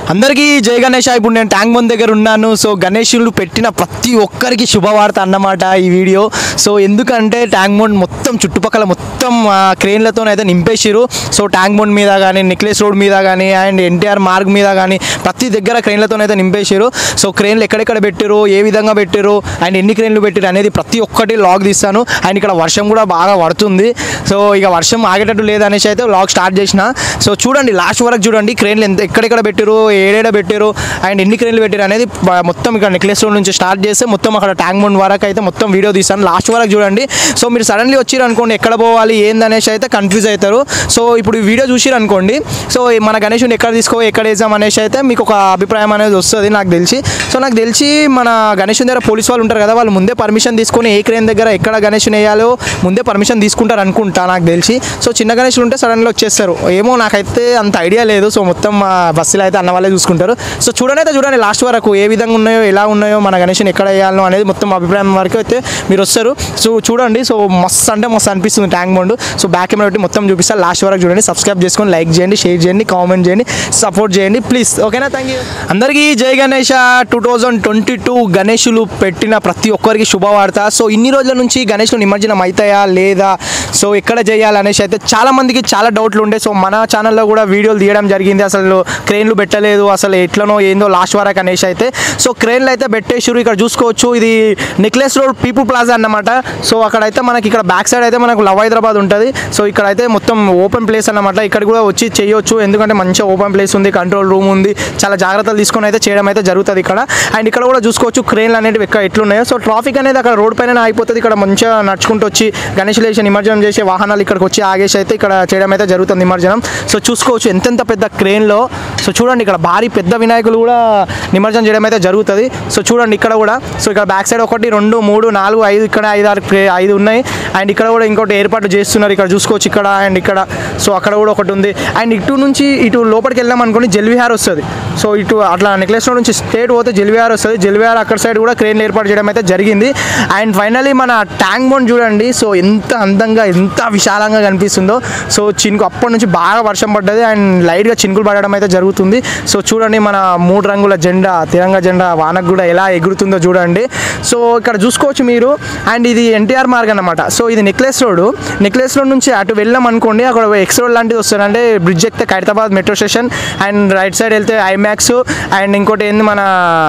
అందరికీ జై గణేష్ ఇప్పుడు నేను ట్యాంక్ బండ్ దగ్గర ఉన్నాను సో గణేషులు పెట్టిన ప్రతి ఒక్కరికి శుభవార్త అన్నమాట ఈ వీడియో సో ఎందుకంటే ట్యాంక్ బండ్ మొత్తం చుట్టుపక్కల మొత్తం క్రెయిన్లతో అయితే నింపేసిరు సో ట్యాంక్ బండ్ మీద కానీ నెక్లెస్ రోడ్ మీద కానీ అండ్ ఎన్టీఆర్ మార్గ్ మీద కానీ ప్రతి దగ్గర క్రెయిన్లతో అయితే నింపేసిరు సో క్రెయిన్లు ఎక్కడెక్కడ పెట్టిరు ఏ విధంగా పెట్టిరు అండ్ ఎన్ని క్రెయిన్లు పెట్టిరు అనేది ప్రతి ఒక్కటి లాగ్ తీస్తాను అండ్ ఇక్కడ వర్షం కూడా బాగా పడుతుంది సో ఇక వర్షం ఆగేటట్టు లేదనేసి అయితే లాగ్ స్టార్ట్ చేసిన సో చూడండి లాస్ట్ వరకు చూడండి క్రెయిన్లు ఎంత ఎక్కడెక్కడ పెట్టారు ఏడేడ పెట్టారు అండ్ ఎన్ని క్రెయిన్లు పెట్టారు అనేది బ- మొత్తం ఇక్కడ నెక్లెస్ రోడ్ నుంచి స్టార్ట్ చేస్తే మొత్తం అక్కడ ట్యాంక్ బండ్ వరకు అయితే మొత్తం వీడియో తీస్తాను లాస్ట్ వరకు చూడండి సో మీరు సడన్లీ వచ్చిరు అనుకోండి ఎక్కడ పోవాలి ఏందనేసి అయితే కన్ఫ్యూజ్ అవుతారు సో ఇప్పుడు ఈ వీడియో చూసిరు అనుకోండి సో ఈ మన గణేషుని ఎక్కడ తీసుకో ఎక్కడ వేసాం అనేసి అయితే మీకు ఒక అభిప్రాయం అనేది వస్తుంది నాకు తెలిసి సో నాకు తెలిసి మన గణేషుని దగ్గర పోలీస్ వాళ్ళు ఉంటారు కదా వాళ్ళు ముందే పర్మిషన్ తీసుకొని ఏ క్రేన్ దగ్గర ఎక్కడ గణేషుని వేయాలో ముందే పర్మిషన్ తీసుకుంటారు అనుకుంటా నాకు తెలిసి సో చిన్న గణేషులు ఉంటే సడన్గా వచ్చేస్తారు ఏమో నాకైతే అంత ఐడియా లేదు సో మొత్తం మా బస్సులో అయితే అన్న వాళ్ళే చూసుకుంటారు సో చూడండి అయితే చూడండి లాస్ట్ వరకు ఏ విధంగా ఉన్నాయో ఎలా ఉన్నాయో మన గణేషుని ఎక్కడ వేయాలో అనేది మొత్తం అభిప్రాయం వరకు అయితే మీరు వస్తారు సో చూడండి సో మస్తు అంటే మస్తు అనిపిస్తుంది tank bund so back camera పెట్టి మొత్తం చూపిస్తారు లాస్ట్ వరకు చూడండి సబ్స్క్రైబ్ చేసుకొని లైక్ చేయండి షేర్ చేయండి కామెంట్ చేయండి సపోర్ట్ చేయండి ప్లీజ్ ఓకేనా థ్యాంక్ యూ అందరికీ జై Ganesha two thousand twenty two గణేషులు పెట్టిన ప్రతి ఒక్కరికి శుభవార్త సో ఇన్ని రోజుల నుంచి గణేష్లు నిమజ్జనం అవుతాయా లేదా సో ఎక్కడ చేయాలనేసి అయితే చాలా మందికి చాలా డౌట్లు ఉండే సో మన ఛానల్లో కూడా వీడియోలు తీయడం జరిగింది అసలు క్రెయిన్లు పెట్టలేదు అసలు ఎట్లనో ఏందో లాస్ట్ వరకు అనేసి అయితే సో క్రెయిన్లు అయితే పెట్టేసారు ఇక్కడ చూసుకోవచ్చు ఇది నెక్లెస్ రోడ్ పీపుల్ ప్లాజా అన్నమాట సో అక్కడైతే మనకి ఇక్కడ బ్యాక్ సైడ్ అయితే మనకు లవ్ హైదరాబాద్ ఉంటుంది సో ఇక్కడ అయితే మొత్తం ఓపెన్ ప్లేస్ అన్నమాట ఇక్కడ కూడా వచ్చి చేయొచ్చు ఎందుకంటే మంచిగా ఓపెన్ ప్లేస్ ఉంది కంట్రోల్ రూమ్ ఉంది చాలా జాగ్రత్తలు తీసుకొని అయితే చేయడం అయితే జరుగుతుంది ఇక్కడ అండ్ ఇక్కడ కూడా చూసుకోవచ్చు క్రెయిన్లు అనేవి ఎక్కడ ఎట్లున్నాయో సో ట్రాఫిక్ అనేది అక్కడ రోడ్ పైన అయిపోతుంది ఇక్కడ మంచిగా నడుచుకుంటూ వచ్చి గణేష్ లేషన్ నిమజ్జనం చేసే వాహనాలు ఇక్కడికి వచ్చి ఆగేసి అయితే ఇక్కడ చేయడం అయితే జరుగుతుంది నిమజ్జనం సో చూసుకోవచ్చు ఎంతెంత పెద్ద క్రెయిన్లో సో చూడండి ఇక్కడ భారీ పెద్ద వినాయకులు కూడా నిమజ్జనం చేయడం అయితే జరుగుతుంది సో చూడండి ఇక్కడ కూడా సో ఇక్కడ బ్యాక్ సైడ్ ఒకటి రెండు మూడు నాలుగు ఐదు ఇక్కడ ఐదు ఆరు క్రే- ఐదు ఉన్నాయి అండ్ ఇక్కడ కూడా ఇంకోటి ఏర్పాటు చేస్తున్నారు ఇక్కడ చూసుకోవచ్చు ఇక్కడ అండ్ ఇక్కడ సో అక్కడ కూడా ఒకటి ఉంది అండ్ ఇటు నుంచి ఇటు లోపలికి వెళ్ళాం అనుకోండి జల్విహార్ వస్తుంది సో ఇటు అట్లా నెక్లెస్ రోడ్ నుంచి స్టేట్ పోతే జల్విహార్ వస్తుంది జల్విహార్ అక్కడ సైడ్ కూడా క్రేన్లు ఏర్పాటు చేయడం అయితే జరిగింది అండ్ ఫైనలీ మన ట్యాంక్ బోన్ చూడండి సో ఎంత అందంగా ఎంత విశాలంగా కనిపిస్తుందో సో చినుకు అప్పటి నుంచి బాగా వర్షం పడ్డది అండ్ లైట్గా చినుకులు పడడం అయితే జరుగుతుంది సో చూడండి మన మూడు రంగుల జెండా తిరంగ జెండా వానకు కూడా ఎలా ఎగురుతుందో చూడండి సో ఇక్కడ చూసుకోవచ్చు మీరు అండ్ ఇది ఎన్టీఆర్ మార్గ్ అన్నమాట సో ఇది నెక్లెస్ రోడ్ నెక్లెస్ రోడ్ నుంచి అటు వెళ్ళాం అనుకోండి అక్కడ ఎక్స్ రోడ్ లాంటిది వస్తుంది అంటే బ్రిడ్జ్ ఎక్కితే Khairatabad metro station and right side వెళ్తే ఐమాక్స్ అండ్ ఇంకోటి ఏంది మన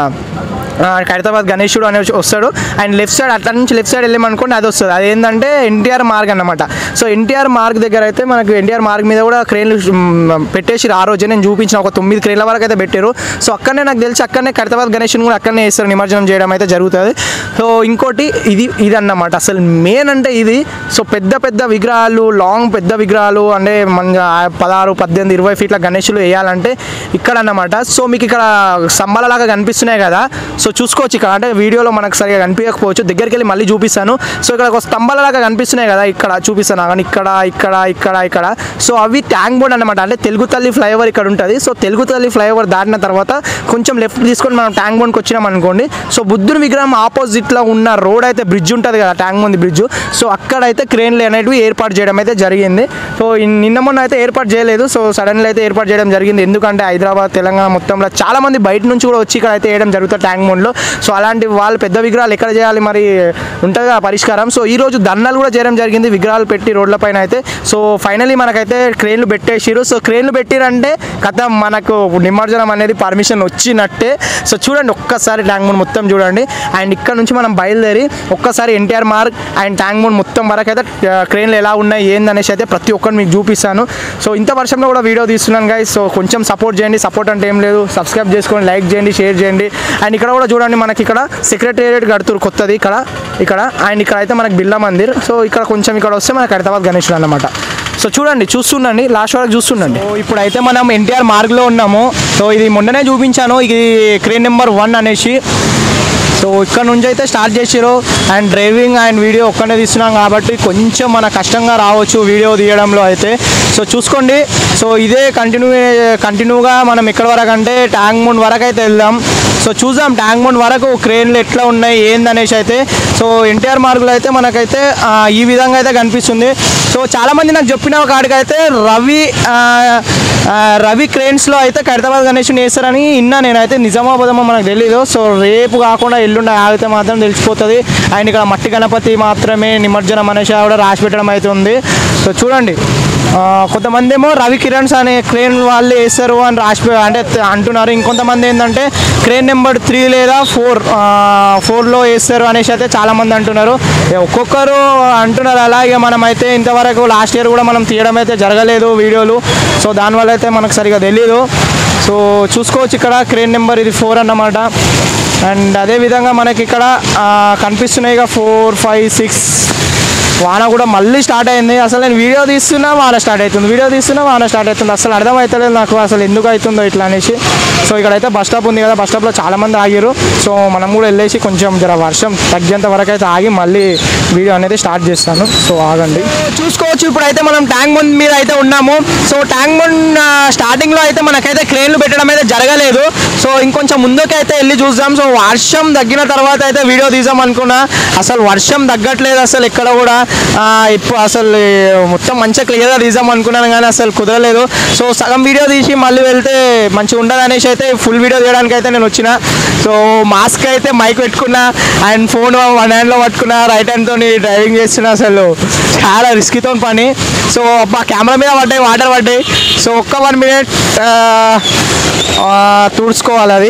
ఆ, ఖైరతాబాద్ గణేశుడు అనే వస్తాడు అండ్ లెఫ్ట్ సైడ్ అట్లా నుంచి లెఫ్ట్ సైడ్ వెళ్ళామనుకోండి అది వస్తుంది అది ఏంటంటే ఎన్టీఆర్ మార్గ్ అన్నమాట సో ఎన్టీఆర్ మార్గ్ దగ్గర అయితే మనకు ఎన్టీఆర్ మార్గ్ మీద కూడా క్రేన్లు మ్, పెట్టేసి ఆ రోజే నేను చూపించిన ఒక తొమ్మిది క్రేన్ల వరకు అయితే పెట్టారు సో అక్కడనే నాకు తెలిసి అక్కడనే ఖైరతాబాద్ గణేశుని కూడా అక్కడనే వేస్తారు నిమజ్జనం చేయడం అయితే జరుగుతుంది సో ఇంకోటి ఇది ఇది అన్నమాట అసలు మెయిన్ అంటే ఇది సో పెద్ద పెద్ద విగ్రహాలు లాంగ్ పెద్ద విగ్రహాలు అంటే మన పదహారు పద్దెనిమిది ఇరవై ఫీట్ల గణేశులు వేయాలంటే ఇక్కడ అన్నమాట సో మీకు ఇక్కడ స్తంభాలలాగా కనిపిస్తున్నాయి కదా సో చూసుకోవచ్చు ఇక్కడ అంటే వీడియోలో మనకు సరిగా కనిపించకపోవచ్చు దగ్గరికి వెళ్ళి మళ్ళీ చూపిస్తాను సో ఇక్కడ ఒక స్తంభాలలాగా కనిపిస్తున్నాయి కదా ఇక్కడ చూపిస్తాను కానీ ఇక్కడ ఇక్కడ ఇక్కడ ఇక్కడ సో అవి ట్యాంక్ బోర్డ్ అనమాట అంటే తెలుగు తల్లి ఫ్లైఓవర్ ఇక్కడ ఉంటుంది సో తెలుగు తల్లి ఫ్లైఓవర్ దాటిన తర్వాత కొంచెం లెఫ్ట్ తీసుకొని మనం ట్యాంక్ బోర్డ్కి వచ్చినాం అనుకోండి సో బుద్ధుని విగ్రహం ఆపోజిట్లో ఉన్న రోడ్ అయితే బ్రిడ్జ్ ఉంటుంది కదా ట్యాంక్ బోర్డ్ బ్రిడ్జ్ సో అక్కడైతే క్రేన్లు అనేటివి ఏర్పాటు చేయడం అయితే జరిగింది సో ఇన్- నిన్న మొన్న అయితే ఏర్పాటు చేయలేదు సో సడన్లీ అయితే ఏర్పాటు చేయడం జరిగింది ఎందుకంటే హైదరాబాద్ తెలంగాణ మొత్తంలో చాలా మంది బయట నుంచి కూడా వచ్చి ఇక్కడ అయితే వేయడం జరుగుతుంది ట్యాంక్ బోర్డ్లో సో అలాంటి వాళ్ళు పెద్ద విగ్రహాలు ఎక్కడ చేయాలి మరి ఉంటుంది ఆ పరిష్కారం సో ఈ రోజు దండలు కూడా చేయడం జరిగింది విగ్రహాలు పెట్టి రోడ్ల పైన అయితే సో ఫైనలీ మనకైతే క్రేన్లు పెట్టేసిరు సో క్రేన్లు పెట్టిరంటే కథ మనకు నిమజ్జనం అనేది పర్మిషన్ వచ్చినట్టే సో చూడండి ఒక్కసారి ట్యాంక్ బోర్డ్ మొత్తం చూడండి అండ్ ఇక్కడ నుంచి మనం బయలుదేరి ఒక్కసారి NTR Marg and tank bund మొత్తం వరకు అయితే ఆ, క్రేన్లు ఎలా ఉన్నాయి ఏందనేసి అయితే ప్రతి ఒక్కరు మీకు చూపిస్తాను సో ఇంత వర్షంలో కూడా వీడియో తీస్తున్నాను గైస్ సో కొంచెం సపోర్ట్ చేయండి సపోర్ట్ అంటే ఏం లేదు సబ్స్క్రైబ్ చేసుకోండి లైక్ చేయండి షేర్ చేయండి అండ్ ఇక్కడ కూడా చూడండి మనకి ఇక్కడ సెక్రటేరియట్ కడుతురు కొత్తది ఇక్కడ ఇక్కడ అండ్ ఇక్కడ అయితే మనకి బిర్లా మందిర్ సో ఇక్కడ కొంచెం ఇక్కడ వస్తే మనకి హైదరాబాద్ గణేశుడు అన్నమాట సో చూడండి చూస్తుండండి లాస్ట్ వరకు చూస్తుండండి సో ఇప్పుడైతే మనం ఎన్టీఆర్ మార్గ్లో ఉన్నాము సో ఇది మొన్ననే చూపించాను ఇది క్రేన్ నెంబర్ వన్ అనేసి సో ఇక్కడ నుంచి అయితే స్టార్ట్ చేసారు అండ్ డ్రైవింగ్ అండ్ వీడియో ఒక్కనే తీస్తున్నాం కాబట్టి కొంచెం మన కష్టంగా రావచ్చు వీడియో తీయడంలో అయితే సో చూసుకోండి సో ఇదే కంటిన్యూ కంటిన్యూగా మనం ఎక్కడ వరకు అంటే ట్యాంక్ మూన్ వరకు అయితే వెళ్దాం సో చూద్దాం ట్యాంక్ బండ్ వరకు క్రేన్లు ఎట్లా ఉన్నాయి ఏందనేసి అయితే సో ఎన్టీఆర్ మార్గులు అయితే మనకైతే ఆ, ఈ విధంగా అయితే కనిపిస్తుంది సో చాలామంది నాకు చెప్పిన కాడికైతే రవి ఆ, ఆ, రవి క్రేన్స్లో అయితే ఖైరతాబాద్ గణేష్ వేస్తారని ఇన్నా నేనైతే నిజామాబాద్ ఏమో మనకు తెలీదు సో రేపు కాకుండా ఎల్లుండి ఆగితే మాత్రం తెలిసిపోతుంది అండ్ ఇక్కడ మట్టి గణపతి మాత్రమే నిమజ్జనం అనేసి కూడా రాసి పెట్టడం అయితే ఉంది సో చూడండి ఆ, కొంతమంది ఏమో రవి కిరణ్స్ అనే క్రేన్ వాళ్ళు వేస్తారు అని రాసి పె- అంటే త- అంటున్నారు ఇంకొంతమంది ఏంటంటే క్రేన్ నెంబర్ త్రీ లేదా ఫోర్ ఫోర్లో వేస్తారు అనేసి అయితే చాలామంది అంటున్నారు ఇక ఒక్కొక్కరు అంటున్నారు అలా ఇక మనం అయితే ఇంతవరకు లాస్ట్ ఇయర్ కూడా మనం తీయడం అయితే జరగలేదు వీడియోలు సో దానివల్ల అయితే మనకు సరిగా తెలియదు సో చూసుకోవచ్చు ఇక్కడ క్రేన్ నెంబర్ ఇది ఫోర్ అన్నమాట అండ్ అదేవిధంగా మనకి ఇక్కడ ఆ, కనిపిస్తున్నాయి ఇక ఫోర్ ఫైవ్ సిక్స్ వాన కూడా మళ్ళీ స్టార్ట్ అయింది అసలు నేను వీడియో తీస్తున్నా వాన స్టార్ట్ అవుతుంది వీడియో తీస్తున్నా వాన స్టార్ట్ అవుతుంది అసలు అర్థం అవుతలేదు నాకు అసలు ఎందుకు అవుతుందో ఇట్లా అనేసి సో ఇక్కడైతే బస్ స్టాప్ ఉంది కదా బస్ స్టాప్లో చాలా మంది ఆగిరు సో మనం కూడా వెళ్ళేసి కొంచెం జర వర్షం తగ్గేంత వరకు అయితే ఆగి మళ్ళీ వీడియో అనేది స్టార్ట్ చేస్తాను సో ఆగండి చూసుకోవచ్చు ఇప్పుడైతే మనం ట్యాంక్ బండ్ మీద అయితే ఉన్నాము సో ట్యాంక్ బండ్ స్టార్టింగ్లో అయితే మనకైతే క్రేన్లు పెట్టడం అయితే జరగలేదు సో ఇంకొంచెం ముందుకైతే వెళ్ళి చూద్దాం సో వర్షం తగ్గిన తర్వాత అయితే వీడియో తీద్దాం అనుకున్నా అసలు వర్షం తగ్గట్లేదు అసలు ఎక్కడ కూడా ఆ, ఇప్పుడు అసలు మొత్తం మంచిగా క్లియర్గా తీద్దాం అనుకున్నాను కానీ అసలు కుదరలేదు సో సగం వీడియో తీసి మళ్ళీ వెళ్తే మంచిగా ఉండదు అనేసి అయితే ఫుల్ వీడియో తీయడానికి అయితే నేను వచ్చిన సో మాస్క్ అయితే మైక్ పెట్టుకున్నా అండ్ ఫోన్ వన్ హ్యాండ్లో పట్టుకున్నా రైట్ హ్యాండ్తో డ్రైవింగ్ చేస్తున్నా అసలు చాలా రిస్కీతో పని సో మా కెమెరా మీద పడ్డాయి వాటర్ పడ్డాయి సో ఒక్క వన్ మినిట్ తుడుచుకోవాలి అది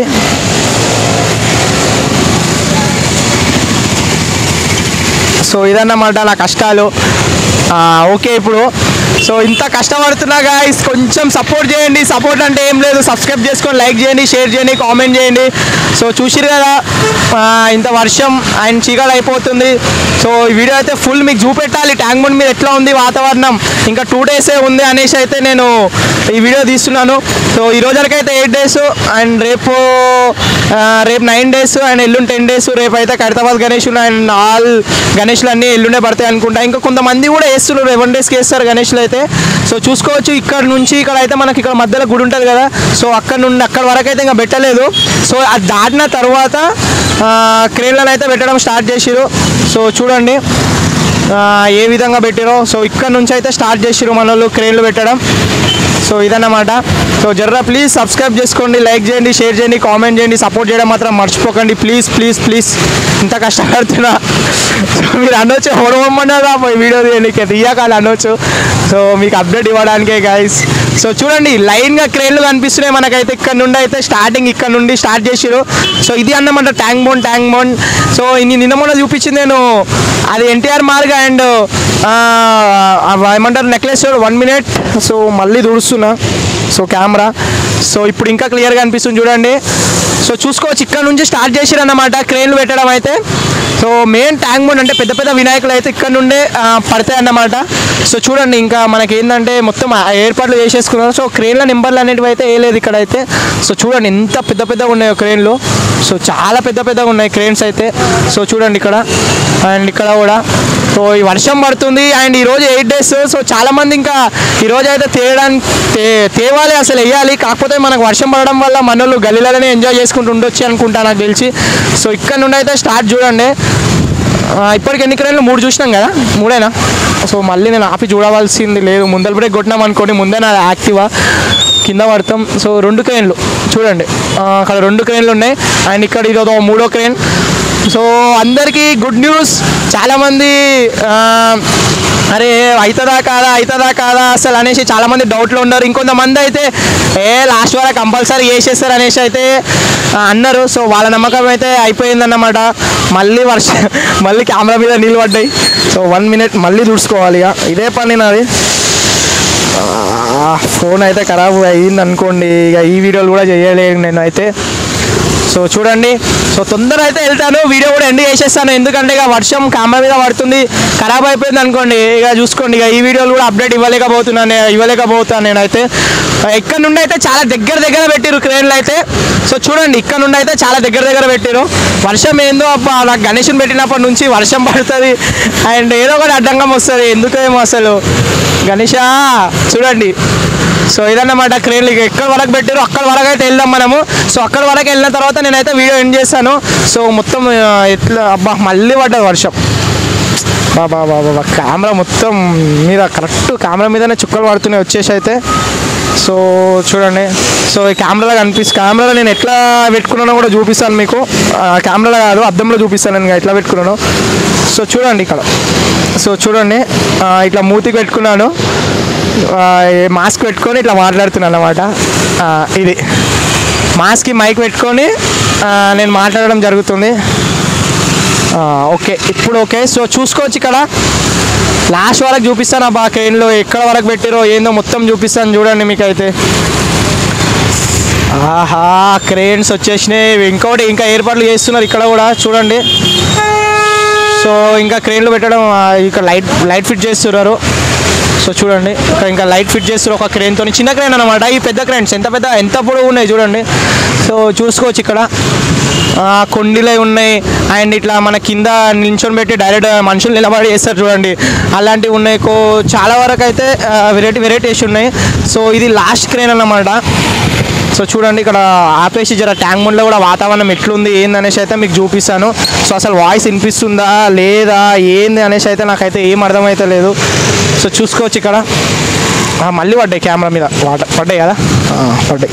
సో ఇదన్నమాట నా కష్టాలు ఆ, ఓకే ఇప్పుడు సో ఇంత కష్టపడుతున్నా గాయస్ కొంచెం సపోర్ట్ చేయండి సపోర్ట్ అంటే ఏం లేదు సబ్స్క్రైబ్ చేసుకొని లైక్ చేయండి షేర్ చేయండి కామెంట్ చేయండి సో చూసిరు కదా ఆ, ఇంత వర్షం అండ్ చీకటి అయిపోతుంది సో ఈ వీడియో అయితే ఫుల్ మీకు చూపెట్టాలి ట్యాంక్ బండ్ మీద ఎట్లా ఉంది వాతావరణం ఇంకా టూ డేసే ఉంది అనేసి అయితే నేను ఈ వీడియో తీస్తున్నాను సో ఈ రోజులకైతే ఎయిట్ డేస్ అండ్ రేపు ఆ, రేపు నైన్ డేస్ అండ్ ఎల్లుండి టెన్ డేస్ రేపు అయితే ఖైరతాబాద్ గణేషులు అండ్ ఆల్ గణేష్లు అన్నీ ఎల్లుండే పడతాయి అనుకుంటా ఇంకా కొంతమంది కూడా వేస్తున్నారు లెవెన్ డేస్కి వేస్తారు గణేష్లు అయితే సో చూసుకోవచ్చు ఇక్కడ నుంచి ఇక్కడ అయితే మనకి ఇక్కడ మధ్యలో గుడి ఉంటుంది కదా సో అక్కడ నుండి అక్కడ వరకు అయితే ఇంకా పెట్టలేదు సో అది దాటిన తర్వాత క్రేన్లను అయితే పెట్టడం స్టార్ట్ చేసిరు సో చూడండి ఆ, ఏ విధంగా పెట్టారో సో ఇక్కడ నుంచి అయితే స్టార్ట్ చేసిరు మన వాళ్ళు క్రేన్లు పెట్టడం సో ఇదన్నమాట సో జర్రా ప్లీజ్ సబ్స్క్రైబ్ చేసుకోండి లైక్ చేయండి షేర్ చేయండి కామెంట్ చేయండి సపోర్ట్ చేయడం మాత్రం మర్చిపోకండి ప్లీజ్ ప్లీజ్ ప్లీజ్ ఇంత కష్టపడుతున్నా సో మీరు అనొచ్చు హోడమన్నారా వీడియో తీయడానికి తీయకాలి అనొచ్చు సో మీకు అప్డేట్ ఇవ్వడానికే గైస్ సో చూడండి లైన్గా క్రేన్లు కనిపిస్తున్నాయి మనకైతే ఇక్కడ నుండి అయితే స్టార్టింగ్ ఇక్కడ నుండి స్టార్ట్ చేసిరు సో ఇది అన్నమాట tank bund tank bund so ఇన్ని నిన్న మొన్న చూపించింది నేను అది ఎన్టీఆర్ మార్గ్ అండ్ ఏమంటారు నెక్లెస్ వన్ మినిట్ సో మళ్ళీ తుడుస్తున్నా సో కెమెరా సో ఇప్పుడు ఇంకా క్లియర్గా అనిపిస్తుంది చూడండి సో చూసుకోవచ్చు ఇక్కడ నుంచి స్టార్ట్ చేసిరు అన్నమాట క్రేన్లు పెట్టడం అయితే సో మెయిన్ ట్యాంక్ బండ్ అంటే పెద్ద పెద్ద వినాయకులు అయితే ఇక్కడ నుండే ఆ, పడతాయి అన్నమాట సో చూడండి ఇంకా మనకి ఏంటంటే మొత్తం ఆ ఏర్పాట్లు చేసేసుకున్నారు సో క్రేన్ల నెంబర్లు అనేటివి అయితే వేయలేదు ఇక్కడ అయితే సో చూడండి ఎంత పెద్ద పెద్దగా ఉన్నాయో క్రేన్లు సో చాలా పెద్ద పెద్దగా ఉన్నాయి క్రేన్స్ అయితే సో చూడండి ఇక్కడ అండ్ ఇక్కడ కూడా సో ఈ వర్షం పడుతుంది అండ్ ఈరోజు ఎయిట్ డేస్ సో చాలా మంది ఇంకా ఈరోజు అయితే తేయడానికి తే తేవాలి అసలు వేయాలి కాకపోతే మనకు వర్షం పడడం వల్ల మనోళ్ళు గల్లీలలోనే ఎంజాయ్ చేసుకుంటూ ఉండొచ్చు అనుకుంటా నాకు తెలిసి సో ఇక్కడ నుండి అయితే స్టార్ట్ చూడండి ఆ, ఇప్పటికి ఎన్ని క్రేన్లు మూడు చూసినాం కదా మూడేనా సో మళ్ళీ నేను ఆపి చూడవలసింది లేదు ముందర బ్రేక్ కొట్టినాం అనుకోండి ముందే నా యాక్టివా కింద పడతాం సో రెండు క్రేన్లు చూడండి ఆ, అక్కడ రెండు క్రేన్లు ఉన్నాయి అండ్ ఇక్కడ ఇది ఒక మూడో క్రేన్ సో అందరికీ గుడ్ న్యూస్ చాలామంది ఆ, అరే అవుతుందా కాదా అవుతుందా కాదా అసలు అనేసి చాలామంది డౌట్లో ఉన్నారు ఇంకొంతమంది అయితే ఏ లాస్ట్ వరకు కంపల్సరీ వేసేస్తారు అనేసి అయితే ఆ, అన్నారు సో వాళ్ళ నమ్మకం అయితే అయిపోయిందన్నమాట మళ్ళీ వర్ష మళ్ళీ కెమెరా మీద నీళ్ళు పడ్డాయి సో వన్ మినిట్ మళ్ళీ తుడుచుకోవాలి ఇక ఇదే పని నాది ఫోన్ అయితే ఖరాబ్ అయ్యింది అనుకోండి ఇక ఈ వీడియోలు కూడా చేయలేను నేను అయితే సో చూడండి సో తొందర అయితే వెళ్తాను వీడియో కూడా ఎండ్ చేసేస్తాను ఎందుకంటే ఇక వర్షం కెమెరా మీద పడుతుంది ఖరాబ్ అయిపోయింది అనుకోండి ఇక చూసుకోండి ఇక ఈ వీడియోలు కూడా అప్డేట్ ఇవ్వలేకపోతున్నాను నే- ఇవ్వలేకపోతాను నేనైతే ఇక్కడ నుండి అయితే చాలా దగ్గర దగ్గర పెట్టిరు క్రేన్లు అయితే సో చూడండి ఇక్కడ నుండి అయితే చాలా దగ్గర దగ్గర పెట్టిరు వర్షం ఏందో అబ్బా నాకు గణేషుని పెట్టినప్పటి నుంచి వర్షం పడుతుంది అండ్ ఏదో ఒకటి అడ్డంగం వస్తుంది ఎందుకేమో అసలు గణేష చూడండి సో ఇదన్నమాట క్రేన్లు ఇక ఎక్కడ వరకు పెట్టారు అక్కడ వరకు అయితే వెళ్దాం మనము సో అక్కడ వరకు వెళ్ళిన తర్వాత నేనైతే వీడియో ఎండ్ చేస్తాను సో మొత్తం ఆ, ఎట్లా అబ్బా మళ్ళీ పడ్డది వర్షం బాబా బాబా కెమెరా మొత్తం మీద కరెక్ట్ కెమెరా మీదనే చుక్కలు పడుతున్నాయి వచ్చేసి అయితే సో చూడండి సో ఈ కెమెరాలో కనిపిస్తుంది కెమెరాలో నేను ఎట్లా పెట్టుకున్నానో కూడా చూపిస్తాను మీకు ఆ, కెమెరాలో కాదు అద్దంలో చూపిస్తాను నేను ఎట్లా పెట్టుకున్నాను సో చూడండి ఇక్కడ సో చూడండి ఆ, ఇట్లా మూతికి పెట్టుకున్నాను ఆ, ఈ మాస్క్ పెట్టుకొని ఇట్లా మాట్లాడుతున్నాను అనమాట ఇది మాస్క్కి మైక్ పెట్టుకొని ఆ, నేను మాట్లాడడం జరుగుతుంది ఆ, ఓకే ఇప్పుడు ఓకే సో చూసుకోవచ్చు ఇక్కడ లాస్ట్ వరకు చూపిస్తాను ఆ బా క్రెయిన్లో ఎక్కడ వరకు పెట్టారో ఏందో మొత్తం చూపిస్తాను చూడండి మీకైతే ఆహా క్రెయిన్స్ వచ్చేసినాయి ఇంకోటి ఇంకా ఏర్పాట్లు చేస్తున్నారు ఇక్కడ కూడా చూడండి సో ఇంకా క్రెయిన్లు పెట్టడం ఆ, ఇక్కడ లైట్ లైట్ ఫిట్ చేస్తున్నారు సో చూడండి ఇక్కడ ఇంకా లైట్ ఫిట్ చేస్తారు ఒక క్రెయిన్తో చిన్న క్రెయిన్ అనమాట ఈ పెద్ద క్రెయిన్స్ ఎంత పెద్ద ఎంత పొడవు ఉన్నాయి చూడండి సో చూసుకోవచ్చు ఇక్కడ ఆ, కొండిలే ఉన్నాయి అండ్ ఇట్లా మన కింద నిల్చొని పెట్టి డైరెక్ట్ మనుషులు నిలబడి చేస్తారు చూడండి అలాంటివి ఉన్నాయి కో చాలా వరకు అయితే వెరైటీ వెరైటీస్ ఉన్నాయి సో ఇది లాస్ట్ క్రెయిన్ అన్నమాట సో చూడండి ఇక్కడ ఆపేసి జర ట్యాంక్ ముండ్లో కూడా వాతావరణం ఎట్లుంది ఏంది అనేసి అయితే మీకు చూపిస్తాను సో అసలు వాయిస్ వినిపిస్తుందా లేదా ఏంది అనేసి అయితే నాకైతే ఏం అర్థమైతే లేదు సో చూసుకోవచ్చు ఇక్కడ ఆ, మళ్ళీ పడ్డాయి కెమెరా మీద వాటర్ పడ్డాయి కదా ఆ, పడ్డాయి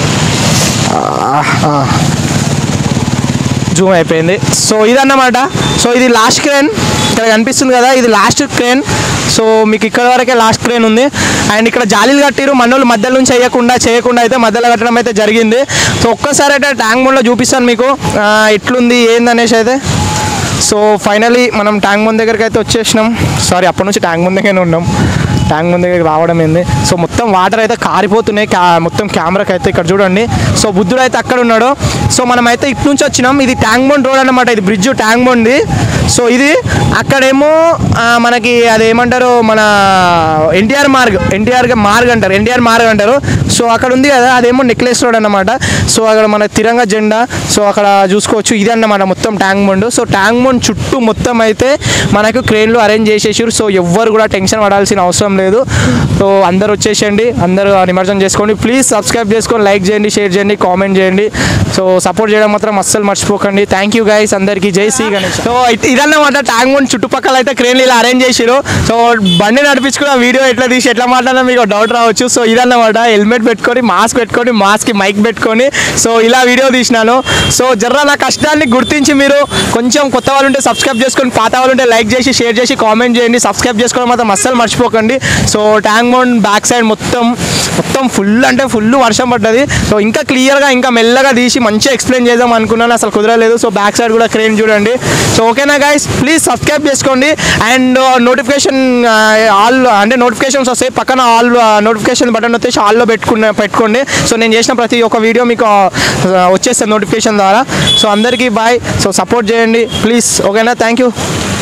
జూమ్ అయిపోయింది సో ఇదన్నమాట సో ఇది లాస్ట్ క్రేన్ ఇక్కడ కనిపిస్తుంది కదా ఇది లాస్ట్ క్రేన్ సో మీకు ఇక్కడ వరకే లాస్ట్ క్రేన్ ఉంది అండ్ ఇక్కడ జాలీలు కట్టిరు మనోళ్ళు మధ్యలో నుంచి చేయకుండా చేయకుండా అయితే మధ్యలో కట్టడం అయితే జరిగింది సో ఒక్కసారి అయితే ట్యాంక్ మోడ్లో చూపిస్తాను మీకు ఆ, ఎట్లుంది ఏందనేసి అయితే సో ఫైనలీ మనం ట్యాంక్ ముందు దగ్గరికి అయితే వచ్చేసినాం సారీ అప్పటి నుంచి ట్యాంక్ ముందు దగ్గరనే ఉన్నాం ట్యాంక్ ముందు దగ్గరికి రావడం ఏంది సో మొత్తం వాటర్ అయితే కారిపోతున్నాయి క్యా మొత్తం కెమెరాకి అయితే ఇక్కడ చూడండి సో బుద్ధుడు అయితే అక్కడ ఉన్నాడు సో మనం అయితే ఇటు నుంచి వచ్చినాం ఇది ట్యాంక్ బోన్ రోడ్ అనమాట ఇది బ్రిడ్జ్ ట్యాంక్ బోన్ది సో ఇది అక్కడేమో ఆ, మనకి అది ఏమంటారు మన ఎన్టీఆర్ మార్గ్ ఎన్టీఆర్ మార్గ్ అంటారు ఎన్టీఆర్ మార్గ్ అంటారు సో అక్కడ ఉంది కదా అదేమో నెక్లెస్ రోడ్ అన్నమాట సో అక్కడ మన తిరంగ జెండా సో అక్కడ చూసుకోవచ్చు ఇది అన్నమాట మొత్తం ట్యాంక్ బండ్ సో ట్యాంక్ బండ్ చుట్టూ మొత్తం అయితే మనకు క్రేన్లు అరేంజ్ చేసేసారు సో ఎవ్వరు కూడా టెన్షన్ పడాల్సిన అవసరం లేదు సో అందరు వచ్చేసేయండి అందరూ నిమజ్జనం చేసుకోండి ప్లీజ్ సబ్స్క్రైబ్ చేసుకొని లైక్ చేయండి షేర్ చేయండి కామెంట్ చేయండి సో సపోర్ట్ చేయడం మాత్రం అస్సలు మర్చిపోకండి థ్యాంక్ యూ గైస్ అందరికీ జై శ్రీ గణేష్ సో ఇ- ఇదన్నమాట ట్యాంక్ బండ్ చుట్టుపక్కల అయితే క్రేన్లు ఇలా అరేంజ్ చేసారు సో బండి నడిపించుకున్న వీడియో ఎట్లా తీసి ఎట్లా మాట్లాడినా మీకు డౌట్ రావచ్చు సో ఇదన్నమాట హెల్మెట్ పెట్టుకొని మాస్క్ పెట్టుకొని మాస్క్కి మైక్ పెట్టుకొని సో ఇలా వీడియో తీసినాను సో జర్ర నా కష్టాన్ని గుర్తించి మీరు కొంచెం కొత్త వాళ్ళు ఉంటే సబ్స్క్రైబ్ చేసుకొని పాత వాళ్ళు ఉంటే లైక్ చేసి షేర్ చేసి కామెంట్ చేయండి సబ్స్క్రైబ్ చేసుకోవడం మాత్రం అస్సలు మర్చిపోకండి so Tank Bund back side మొత్తం మొత్తం ఫుల్ అంటే ఫుల్ వర్షం పడ్డది సో ఇంకా క్లియర్గా ఇంకా మెల్లగా తీసి మంచిగా ఎక్స్ప్లెయిన్ చేద్దాం అనుకున్నాను అసలు కుదరలేదు సో బ్యాక్ సైడ్ కూడా క్రేన్ చూడండి సో ఓకేనా గైస్ ప్లీజ్ సబ్స్క్రైబ్ చేసుకోండి అండ్ నోటిఫికేషన్ ఆల్ అంటే నోటిఫికేషన్స్ వస్తాయి పక్కన ఆల్ నోటిఫికేషన్ బటన్ వచ్చేసి ఆల్లో పెట్టుకున్న పెట్టుకోండి సో నేను చేసిన ప్రతి ఒక్క వీడియో మీకు ఆ, వచ్చేస్తుంది నోటిఫికేషన్ ద్వారా సో అందరికీ బాయ్ సో సపోర్ట్ చేయండి ప్లీజ్ ఓకేనా థ్యాంక్ యూ